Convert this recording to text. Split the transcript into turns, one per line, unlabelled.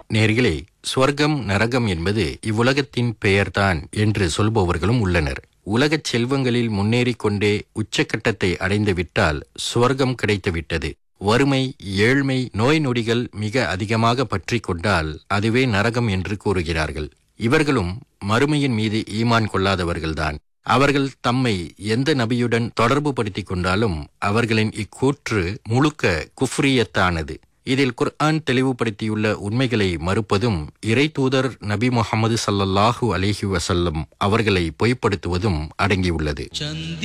நேர்களே ஸ்வர்க்கம் நரகம் என்பது இவ்வுலகத்தின் பெயர்தான் என்று சொல்பவர்களும் உள்ளனர் உலகச் செல்வங்களில் முன்னேறிக் கொண்டே உச்சக்கட்டத்தை அடைந்து விட்டால் சுவர்க்கம் கிடைத்துவிட்டது வறுமை ஏழ்மை நோய் நொடிகள் மிக அதிகமாக பற்றி கொண்டால் அதுவே நரகம் என்று கூறுகிறார்கள் இவர்களும் மறுமையின் மீது ஈமான் கொள்ளாதவர்கள்தான் அவர்கள் தம்மை எந்த நபியுடன் தொடர்பு படுத்திக் கொண்டாலும் அவர்களின் இக்கூற்று முழுக்க குஃப்ரியத்தானது இதில் குர்ஆன் தெளிவுபடுத்தியுள்ள உண்மைகளை மறுப்பதும் இறை தூதர் நபி முகமது சல்லல்லாஹு அலிஹி வசல்லம் அவர்களை பொய்ப்படுத்துவதும் அடங்கியுள்ளது
சந்தி